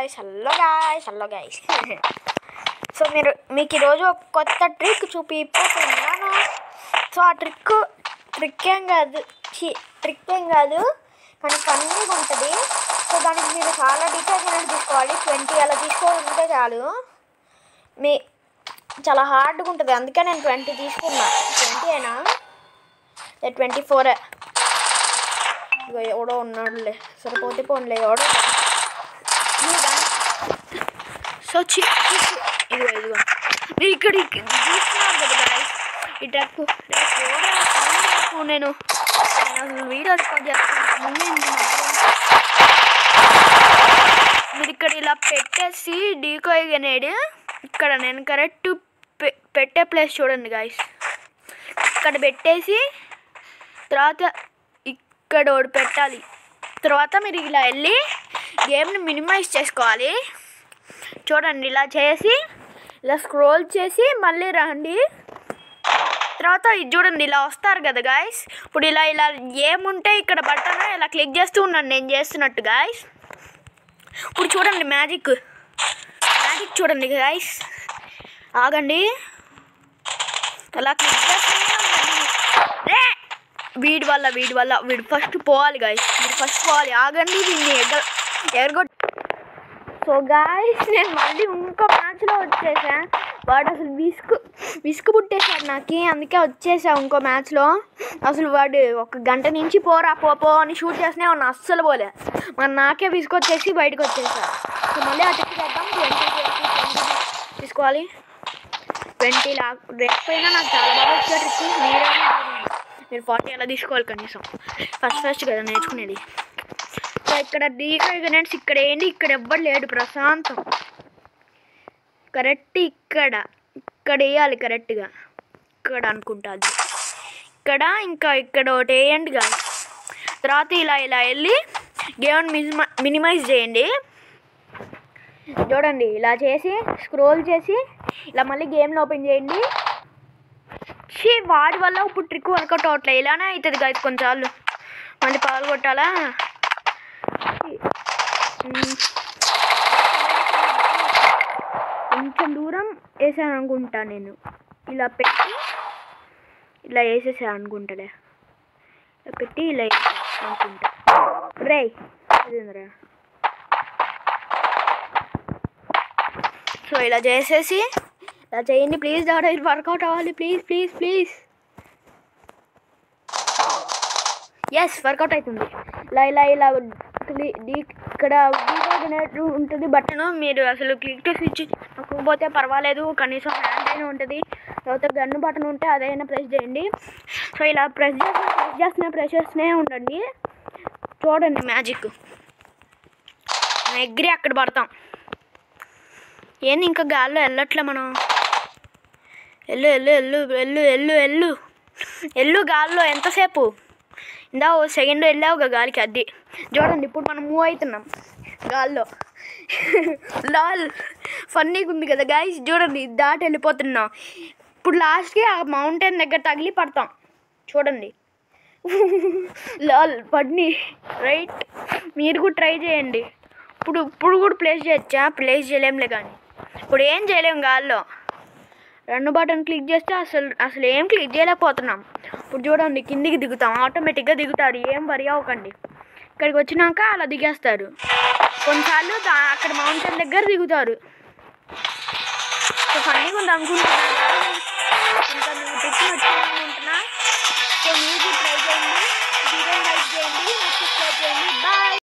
Guys hello guys hello guys so మీరు మీకు ఈరోజు ఒక కొత్త ట్రిక్ చూపిపోతున్నాను సో ఆ ట్రిక్ ట్రిక్ ఏం కాదు ఛీ, ట్రిక్ ఏం కాదు కానీ ఫన్నీగా ఉంటుంది సో దానికి మీరు చాలా డీటెయిల్స్ అనేది తీసుకోవాలి ట్వంటీ అలా తీసుకోవాలంటే చాలు మీ చాలా హార్డ్గా ఉంటుంది అందుకే నేను ట్వంటీ తీసుకున్నా ట్వంటీ అయినా ట్వంటీ ఫోరే ఇగో ఎవడో ఉన్నాడులే సరిపోతే పోన్లే ఎవడో సో చి చి- చి. ఇదిగో ఇదిగో మీరు ఇక్కడ ఇక్కడ చూస్తున్నారు కదా guys. ఈ ట్రక్ రేపు ఎవడో sound చేయకు నేను నేను అసలు వీడియో రికార్డ్ చేస్తాను ముందే ఇంత మధ్యలో. మీరు ఇక్కడ ఇలా పెట్టేసి డీకోయ్ గనేడు ఇక్కడ నేను కరెక్ట్ పెట్టే ప్లేస్ చూడండి గాయస్ ఇక్కడ పెట్టేసి తర్వాత ఇక్కడ ఒకటి పెట్టాలి తర్వాత మీరు ఇలా వెళ్ళి గేమ్ని మినిమైజ్ చేసుకోవాలి చూడండి ఇలా చేసి ఇలా స్క్రోల్ చేసి మళ్ళీ రండి తర్వాత ఇది చూడండి ఇలా వస్తారు కదా గాయస్ ఇప్పుడు ఇలా ఇలా ఏముంటే ఇక్కడ బటన్ ఇలా క్లిక్ చేస్తూ ఉన్నాను నేను చేస్తున్నట్టు గాయస్ ఇప్పుడు చూడండి మ్యాజిక్ మ్యాజిక్ చూడండి గాయస్ ఆగండి అలా క్లిక్ చేస్తూనే ఉండండి రే వీడి వల్ల వీడి వల్ల వీడు ఫస్ట్ పోవాలి గాయస్ వీడు ఫస్ట్ పోవాలి ఆగండి దీన్ని ఎగ ఎగరగొట్ సో గాయస్ నేను మళ్ళీ ఇంకో మ్యాచ్లో వచ్చేసా వాడు అసలు విసుగు విసుగు పుట్టేశాడు నాకు అందుకే వచ్చేసా ఇంకో మ్యాచ్లో అసలు వాడు ఒక గంట నుంచి పోరా పో పో అని షూట్ చేస్తూనే ఉన్నా అస్సలు పోలే మరి నాకే విసుగు వచ్చేసి బయటకు వచ్చేసా సో మళ్ళీ అటు చేద్దాం ట్వంటీ తీసుకోవాలి ట్వంటీ లా రేకపోయినా నాకు చాలా బాగా వచ్చే ట్రిక్ మీరే మీరు ఫార్టీ అలా తీసుకోవాలి కనీసం ఫస్ట్ ఫస్ట్ కదా నేర్చుకునేది సో ఇక్కడ డీకాయ్ గనెట్స్ ఇక్కడ ఏంటి ఇక్కడ ఎవ్వరు లేడు ప్రశాంతం కరెక్ట్ ఇక్కడ ఇక్కడ వేయాలి కరెక్ట్గా ఇక్కడ అనుకుంటా అది ఇక్కడ ఇంకా ఇక్కడ ఒకటి వేయండి కాదు తర్వాత ఇలా ఇలా వెళ్ళి గేమ్ మినిమ మినిమైజ్ చేయండి చూడండి ఇలా చేసి స్క్రోల్ చేసి ఇలా మళ్ళీ గేమ్లో ఓపెన్ చేయండి షీ వాడి వల్ల ఇప్పుడు ట్రిక్ వర్కౌట్ అవట్లేదు ఇలానే అవుతుంది కదా కొన్నిసార్లు మళ్ళీ పగలు కొట్టాలా ఉమ్. కొంచెం దూరం వేసాను అనుకుంటా నేను ఇలా పెట్టి ఇలా వేసేసాను అనుకుంటాలే ఇలా పెట్టి ఇలా వేసాను అనుకుంటా రే అదేంద్రా సో ఇలా చేసేసి ఇలా చేయండి ప్లీజ్ డాడీ ఇది వర్కౌట్ అవ్వాలి please please please yes work out అవుతుంది ఇలా ఇలా ఇలా క్లి- డీ- ఇక్కడ డీకోర్డినేట్ ఉంటుంది బటన్ మీరు అసలు క్లిక్ టు స్విచ్ నొక్కకపోతే పర్వాలేదు కనీసం హ్యాండ్ అయినా ఉంటుంది తర్వాత గన్ను బటన్ ఉంటే అదైనా ప్రెస్ చేయండి సో ఇలా ప్రెస్ చేసి ప్రెస్ చేస్తూనే ప్రెస్ చేస్తూనే ఉండండి చూడండి మ్యాజిక్ ఎగ్రి అక్కడ పడతాం ఏంది ఇంకా గాల్లో వెళ్ళట్లే మనం ఎల్లు ఎల్లు ఎల్లు ఎల్లు ఎల్లు ఎల్లు ఎల్లు గాల్లో ఎంతసేపు ఇందా ఓ సెకండ్ వెళ్ళావుగా గాలికి అది చూడండి ఇప్పుడు మనం మూవ్ అవుతున్నాం గాల్లో లాల్ ఫన్నీగా ఉంది కదా గాయస్ చూడండి ఇది దాటి వెళ్ళిపోతున్నాం ఇప్పుడు లాస్ట్కి ఆ మౌంటైన్ దగ్గర తగిలి పడతాం చూడండి లాల్ పడిని రైట్ మీరు కూడా ట్రై చేయండి ఇప్పుడు ఇప్పుడు కూడా ప్లేస్ చేయొచ్చా ప్లేస్ చేయలేంలే కానీ ఇప్పుడు ఏం చేయలేం గాల్లో రెండు బటన్ క్లిక్ చేస్తే అసలు అసలు ఏం క్లిక్ చేయలేకపోతున్నాం ఇప్పుడు చూడండి కిందికి దిగుతాం ఆటోమేటిక్గా దిగుతారు ఏం వరి అవ్వకండి ఇక్కడికి వచ్చినాక అలా దిగేస్తారు కొన్నిసార్లు దా- అక్కడ మౌంటైన్ దగ్గర దిగుతారు సో ఫన్నీగా ఉంది అనుకుంటున్నాను ఇంకా మీకు టిప్ నచ్చింది అనుకుంటున్నా సో మీరు ట్రై చేయండి వీడియో లైక్ చేయండి సబ్స్క్రైబ్ చేయండి బాయ్